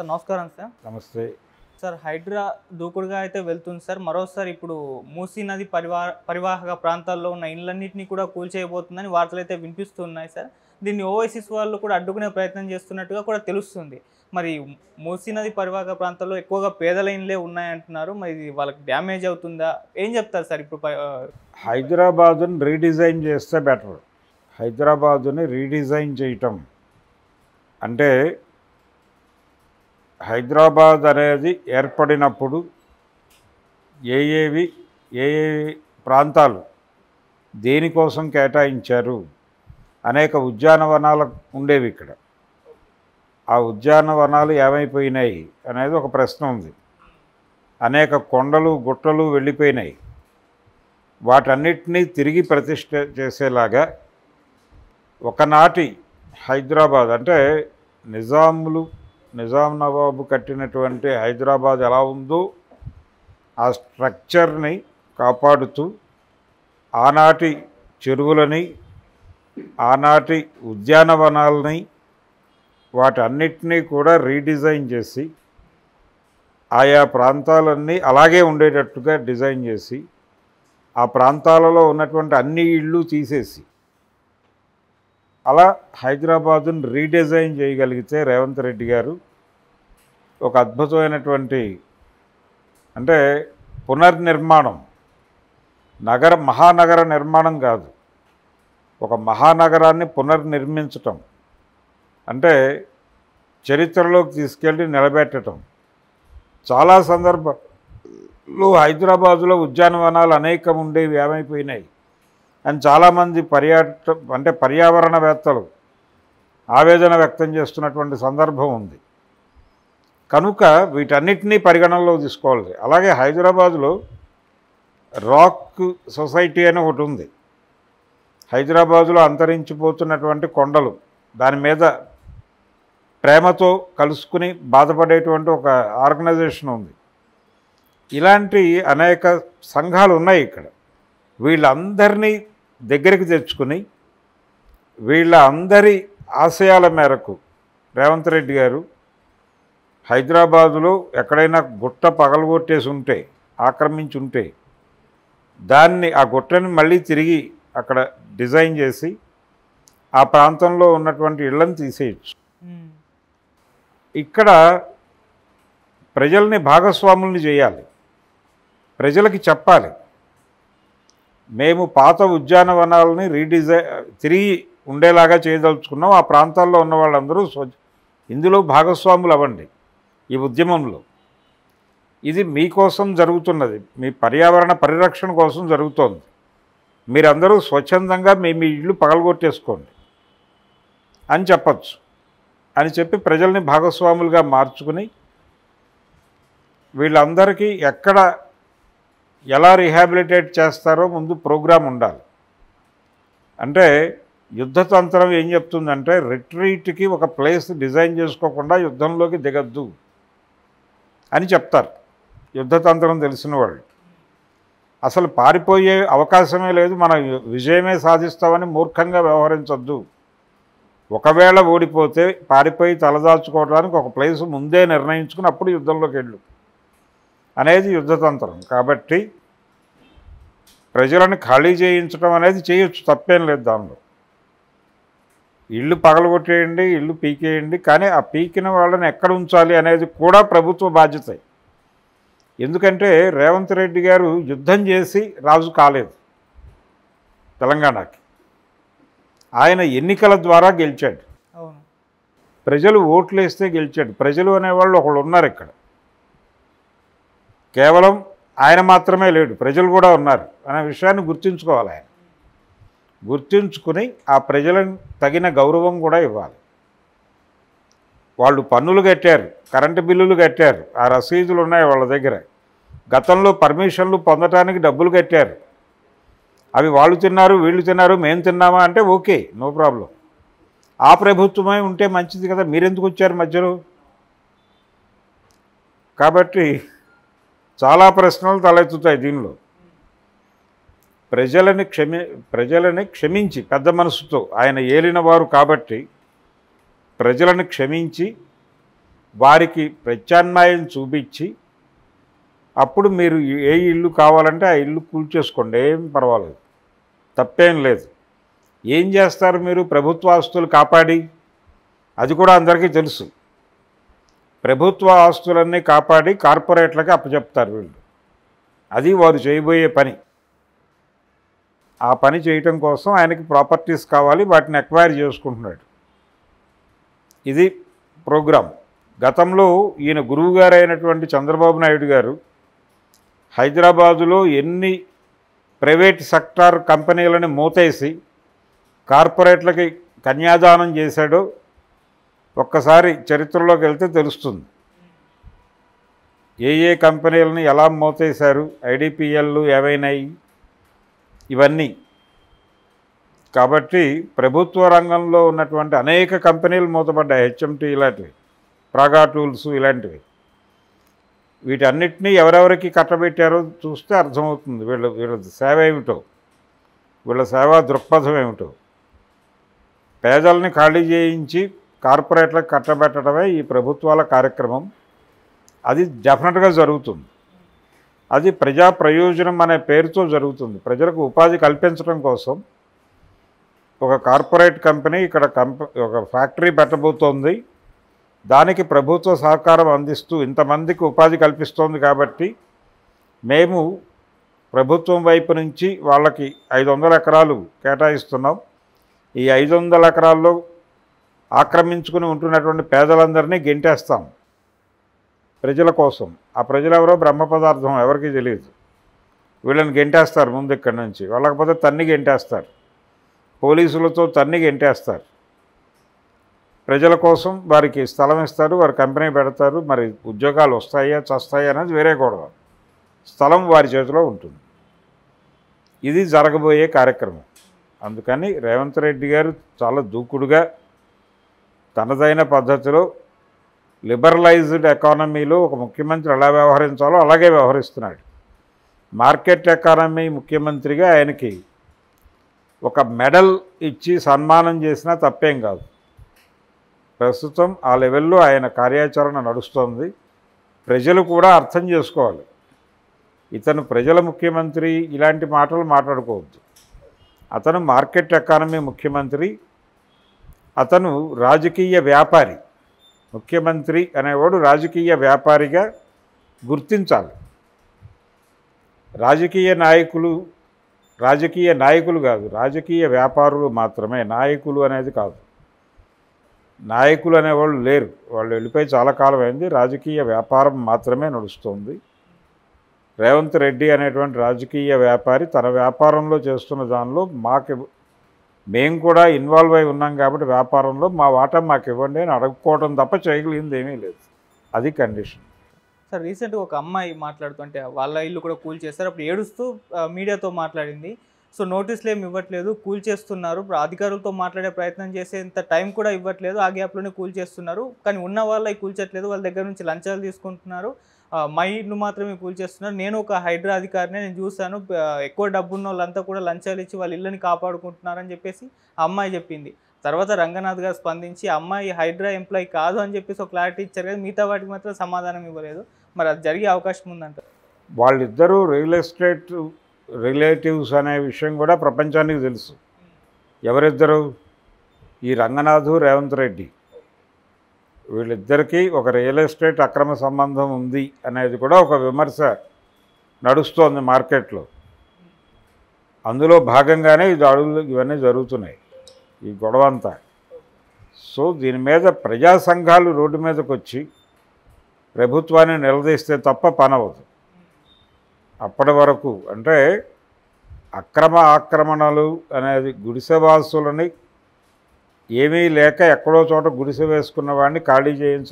Sir నమస్కారం sir నమస్తే sir Hydraa దూకుడుగా అయితే వెళ్తుంది సార్ మరోసారి ఇప్పుడు మూసీ నది పరివా పరివాహక ప్రాంతాల్లో ఉన్న ఇండ్లన్నింటినీ కూడా కూల్చేయబోతుందని వార్తలు అయితే వినిపిస్తున్నాయి సార్ దీన్ని ఓవైసీస్ వాళ్ళు కూడా అడ్డుకునే ప్రయత్నం చేస్తున్నట్టుగా కూడా తెలుస్తుంది మరి మూసీ నది పరివాహక ప్రాంతాల్లో ఎక్కువగా పేదల ఇండ్లే ఉన్నాయంటున్నారు మరి ఇది వాళ్ళకి డ్యామేజ్ అవుతుందా ఏం చెప్తారు సార్ ఇప్పుడు ప- హైదరాబాదుని రీడిజైన్ చేస్తే బెటర్ హైదరాబాదుని రీడిజైన్ చేయటం అంటే హైదరాబాద్ అనేది ఏర్పడినప్పుడు ఏ ఏవి ఏ ఏ ప్రాంతాలు దేనికోసం కేటాయించారు అనేక ఉద్యానవనాలు ఉండేవి ఇక్కడ ఆ ఉద్యానవనాలు ఏమైపోయినాయి అనేది ఒక ప్రశ్న ఉంది అనేక కొండలు గుట్టలు వెళ్ళిపోయినాయి వాటన్నిటినీ తిరిగి ప్రతిష్ఠ చేసేలాగా ఒకనాటి హైదరాబాద్ అంటే నిజాములు నిజాం నవాబు కట్టినటువంటి హైదరాబాద్ ఎలా ఉందో ఆ స్ట్రక్చర్ని కాపాడుతూ ఆనాటి చెరువులని ఆనాటి ఉద్యానవనాలని వాటన్నిటినీ కూడా రీడిజైన్ చేసి ఆయా ప్రాంతాలన్నీ అలాగే ఉండేటట్టుగా డిజైన్ చేసి ఆ ప్రాంతాలలో ఉన్నటువంటి అన్ని ఇళ్ళు తీసేసి అలా హైదరాబాదును రీడిజైన్ చేయగలిగితే రేవంత్ రెడ్డి గారు ఒక అద్భుతమైనటువంటి అంటే పునర్నిర్మాణం నగర మహానగర నిర్మాణం కాదు ఒక మహానగరాన్ని పునర్నిర్మించటం అంటే చరిత్రలోకి తీసుకెళ్ళి నిలబెట్టడం చాలా సందర్భాలు హైదరాబాదులో ఉద్యానవనాలు అనేకం ఉండేవి ఏమైపోయినాయి అని చాలామంది పర్యాట అంటే పర్యావరణవేత్తలు ఆవేదన వ్యక్తం చేస్తున్నటువంటి సందర్భం ఉంది కనుక వీటన్నిటినీ పరిగణనలో తీసుకోవాలి అలాగే హైదరాబాదులో రాక్ సొసైటీ అని ఒకటి ఉంది హైదరాబాదులో అంతరించిపోతున్నటువంటి కొండలు దాని మీద ప్రేమతో కలుసుకుని బాధపడేటువంటి ఒక ఆర్గనైజేషన్ ఉంది ఇలాంటి అనేక సంఘాలు ఉన్నాయి ఇక్కడ వీళ్ళందరినీ దగ్గరికి తెచ్చుకుని వీళ్ళ అందరి ఆశయాల మేరకు రేవంత్ రెడ్డి గారు హైదరాబాదులో ఎక్కడైనా గుట్ట పగలగొట్టేసి ఉంటే ఆక్రమించి ఉంటే దాన్ని ఆ గుట్టని మళ్ళీ తిరిగి అక్కడ డిజైన్ చేసి ఆ ప్రాంతంలో ఉన్నటువంటి ఇళ్ళని తీసేయచ్చు మ్మ్. ఇక్కడ ప్రజల్ని భాగస్వాముల్ని చేయాలి ప్రజలకి చెప్పాలి మేము పాత ఉద్యానవనాలని రీడిజైన్ తిరిగి ఉండేలాగా చేయదలుచుకున్నాం ఆ ప్రాంతాల్లో ఉన్న వాళ్ళందరూ స్వ ఇందులో భాగస్వాములు అవ్వండి ఈ ఉద్యమంలో ఇది మీకోసం జరుగుతున్నది మీ పర్యావరణ పరిరక్షణ కోసం జరుగుతోంది మీరందరూ స్వచ్ఛందంగా మీ మీ ఇల్లు పగలగొట్టేసుకోండి అని చెప్పచ్చు అని చెప్పి ప్రజల్ని భాగస్వాములుగా మార్చుకుని వీళ్ళందరికీ ఎక్కడ ఎలా రిహాబిలిటేట్ చేస్తారో ముందు ప్రోగ్రాం ఉండాలి అంటే యుద్ధతంత్రం ఏం చెప్తుందంటే రిట్రీట్కి ఒక ప్లేస్ డిజైన్ చేసుకోకుండా యుద్ధంలోకి దిగద్దు అని చెప్తారు యుద్ధతంత్రం తెలిసిన వాళ్ళు అసలు పారిపోయే అవకాశమే లేదు మనం విజయమే సాధిస్తామని మూర్ఖంగా వ్యవహరించొద్దు ఒకవేళ ఓడిపోతే పారిపోయి తలదాచుకోవడానికి ఒక ప్లేస్ ముందే నిర్ణయించుకుని అప్పుడు యుద్ధంలోకి వెళ్ళు అనేది యుద్ధతంత్రం కాబట్టి ప్రజలను ఖాళీ చేయించడం అనేది చేయొచ్చు తప్పేం లేదు దానిలో ఇల్లు పగలగొట్టేయండి ఇల్లు పీకేయండి కానీ ఆ పీకిన వాళ్ళని ఎక్కడ ఉంచాలి అనేది కూడా ప్రభుత్వ బాధ్యత ఎందుకంటే రేవంత్ రెడ్డి గారు యుద్ధం చేసి రాజు కాలేదు తెలంగాణకి ఆయన ఎన్నికల ద్వారా గెలిచాడు అవును ప్రజలు ఓట్లు వేస్తే గెలిచాడు ప్రజలు అనేవాళ్ళు ఒకళ్ళు ఉన్నారు ఇక్కడ కేవలం ఆయన మాత్రమే లేడు ప్రజలు కూడా ఉన్నారు అనే విషయాన్ని గుర్తుంచుకోవాలి ఆయన గుర్తుంచుకుని ఆ ప్రజలను తగిన గౌరవం కూడా ఇవ్వాలి వాళ్ళు పన్నులు కట్టారు కరెంటు బిల్లులు కట్టారు ఆ రసీదులు ఉన్నాయి వాళ్ళ దగ్గర గతంలో పర్మిషన్లు పొందటానికి డబ్బులు కట్టారు అవి వాళ్ళు తిన్నారు వీళ్ళు తిన్నారు మేము తిన్నామా అంటే ఓకే నో ప్రాబ్లం ఆ ప్రభుత్వమే ఉంటే మంచిది కదా మీరెందుకు వచ్చారు మధ్యలో కాబట్టి చాలా ప్రశ్నలు తలెత్తుతాయి దీనిలో ప్రజలని క్షమి ప్రజలని క్షమించి పెద్ద మనసుతో ఆయన ఏలిన వారు కాబట్టి ప్రజలను క్షమించి వారికి ప్రత్యామ్నాయం చూపించి అప్పుడు మీరు ఏ ఇల్లు కావాలంటే ఆ ఇల్లు కూల్చేసుకోండి ఏం పర్వాలేదు తప్పేం లేదు ఏం చేస్తారు మీరు ప్రభుత్వ ఆస్తులు కాపాడి అది కూడా అందరికీ తెలుసు ప్రభుత్వ ఆస్తులన్నీ కాపాడి కార్పొరేట్లకి అప్పచెప్తారు వీళ్ళు అది వారు చేయబోయే పని ఆ పని చేయటం కోసం ఆయనకి ప్రాపర్టీస్ కావాలి వాటిని ఎక్వైర్ చేసుకుంటున్నాడు ఇది ప్రోగ్రాం గతంలో ఈయన గురువుగారు అయినటువంటి చంద్రబాబు నాయుడు గారు హైదరాబాదులో ఎన్ని ప్రైవేట్ సెక్టార్ కంపెనీలని మూతేసి కార్పొరేట్లకి కన్యాదానం చేశాడో ఒక్కసారి చరిత్రలోకి వెళ్తే తెలుస్తుంది ఏ ఏ కంపెనీలని ఎలా మూతేశారు ఐడిపిఎల్లు ఏవైనాయి ఇవన్నీ కాబట్టి ప్రభుత్వ రంగంలో ఉన్నటువంటి అనేక కంపెనీలు మూతపడ్డాయి హెచ్ఎంటీ ఇలాంటివి ప్రాగా టూల్స్ ఇలాంటివి వీటన్నిటినీ ఎవరెవరికి కట్టబెట్టారో చూస్తే అర్థమవుతుంది వీళ్ళ వీళ్ళ సేవ ఏమిటో వీళ్ళ సేవా దృక్పథం ఏమిటో పేదల్ని ఖాళీ చేయించి కార్పొరేట్లకు కట్టబెట్టడమే ఈ ప్రభుత్వాల కార్యక్రమం అది డెఫినెట్గా జరుగుతుంది అది ప్రజా ప్రయోజనం అనే పేరుతో జరుగుతుంది ప్రజలకు ఉపాధి కల్పించడం కోసం ఒక కార్పొరేట్ కంపెనీ ఇక్కడ కంప ఒక ఫ్యాక్టరీ పెట్టబోతోంది దానికి ప్రభుత్వ సహకారం అందిస్తూ ఇంతమందికి ఉపాధి కల్పిస్తోంది కాబట్టి మేము ప్రభుత్వం వైపు నుంచి వాళ్ళకి ఐదు వందల ఎకరాలు కేటాయిస్తున్నాం ఈ ఐదు వందల ఎకరాల్లో ఆక్రమించుకుని ఉంటున్నటువంటి పేదలందరినీ గెంటేస్తాం ప్రజల కోసం ఆ ప్రజలు ఎవరో బ్రహ్మ పదార్థం ఎవరికీ తెలియదు వీళ్ళని గెంటేస్తారు ముందు ఇక్కడి నుంచి వాళ్ళకపోతే తన్ని గెంటేస్తారు పోలీసులతో తన్ని గెంటేస్తారు ప్రజల కోసం వారికి స్థలం ఇస్తారు వారి కంపెనీ పెడతారు మరి ఉద్యోగాలు వస్తాయా చస్తాయా అనేది వేరే గొడవ స్థలం వారి చేతిలో ఉంటుంది ఇది జరగబోయే కార్యక్రమం అందుకని రేవంత్ రెడ్డి గారు చాలా దూకుడుగా తనదైన పద్ధతిలో లిబరలైజ్డ్ ఎకానమీలో ఒక ముఖ్యమంత్రి ఎలా వ్యవహరించాలో అలాగే వ్యవహరిస్తున్నాడు మార్కెట్ ఎకానమీ ముఖ్యమంత్రిగా ఆయనకి ఒక మెడల్ ఇచ్చి సన్మానం చేసినా తప్పేం కాదు ప్రస్తుతం ఆ లెవెల్లో ఆయన కార్యాచరణ నడుస్తోంది ప్రజలు కూడా అర్థం చేసుకోవాలి ఇతను ప్రజల ముఖ్యమంత్రి ఇలాంటి మాటలు మాట్లాడుకోవద్దు అతను మార్కెట్ ఎకానమీ ముఖ్యమంత్రి అతను రాజకీయ వ్యాపారి ముఖ్యమంత్రి అనేవాడు రాజకీయ వ్యాపారిగా గుర్తించాలి రాజకీయ నాయకులు రాజకీయ నాయకులు కాదు రాజకీయ వ్యాపారులు మాత్రమే నాయకులు అనేది కాదు నాయకులు అనేవాళ్ళు లేరు వాళ్ళు వెళ్ళిపోయి చాలా కాలం అయింది రాజకీయ వ్యాపారం మాత్రమే నడుస్తుంది రేవంత్ రెడ్డి అనేటువంటి రాజకీయ వ్యాపారి తన వ్యాపారంలో చేస్తున్న దానిలో మాకు మేము కూడా ఇన్వాల్వ్ అయి ఉన్నాం కాబట్టి వ్యాపారంలో మా వాటా మాకు ఇవ్వండి అని అడుక్కోవడం తప్ప చేయగలిగింది ఏమీ లేదు అది కండిషన్ సార్ రీసెంట్గా ఒక అమ్మాయి మాట్లాడుతుంటే వాళ్ళ ఇల్లు కూడా కూల్ చేస్తారు అప్పుడు ఏడుస్తూ ఆ, మీడియాతో మాట్లాడింది సో నోటీసులు ఏమి ఇవ్వట్లేదు కూల్ చేస్తున్నారు ఇప్పుడు అధికారులతో మాట్లాడే ప్రయత్నం చేసేంత టైం కూడా ఇవ్వట్లేదు ఆ గ్యాప్లోనే కూల్ చేస్తున్నారు కానీ ఉన్న వాళ్ళవి కూల్చట్లేదు వాళ్ళ దగ్గర నుంచి లంచాలు తీసుకుంటున్నారు ఆ, మా ఇల్లు మాత్రమే కూల్ చేస్తున్నారు నేను ఒక హైడ్రా అధికారిని నేను చూశాను ఆ, ఎక్కువ డబ్బున్న వాళ్ళంతా కూడా లంచాలు ఇచ్చి వాళ్ళ ఇళ్ళని కాపాడుకుంటున్నారని చెప్పేసి ఆ అమ్మాయి చెప్పింది తర్వాత రంగనాథ్ గారు స్పందించి ఆ అమ్మాయి హైడ్రా ఎంప్లాయీ కాదు అని చెప్పేసి ఒక క్లారిటీ ఇచ్చారు కానీ మిగతా వాటికి మాత్రం సమాధానం ఇవ్వలేదు మరి అది జరిగే అవకాశం ఉందంట వాళ్ళిద్దరూ రియల్ ఎస్టేట్ రిలేటివ్స్ అనే విషయం కూడా ప్రపంచానికి తెలుసు ఎవరిద్దరు ఈ రంగనాథు రేవంత్ రెడ్డి వీళ్ళిద్దరికీ ఒక రియల్ ఎస్టేట్ అక్రమ సంబంధం ఉంది అనేది కూడా ఒక విమర్శ నడుస్తోంది మార్కెట్లో అందులో భాగంగానే ఈ దాడులు ఇవన్నీ జరుగుతున్నాయి ఈ గొడవ అంతా సో దీని మీద ప్రజా సంఘాలు రోడ్డు మీదకి వచ్చి ప్రభుత్వాన్ని నిలదీస్తే తప్ప పనవదు అప్పటి వరకు అంటే అక్రమ ఆక్రమణలు అనేది గుడిసెవాసులని ఏమీ లేక ఎక్కడో చోట గుడిసె వేసుకున్న వాడిని ఖాళీ చేయించ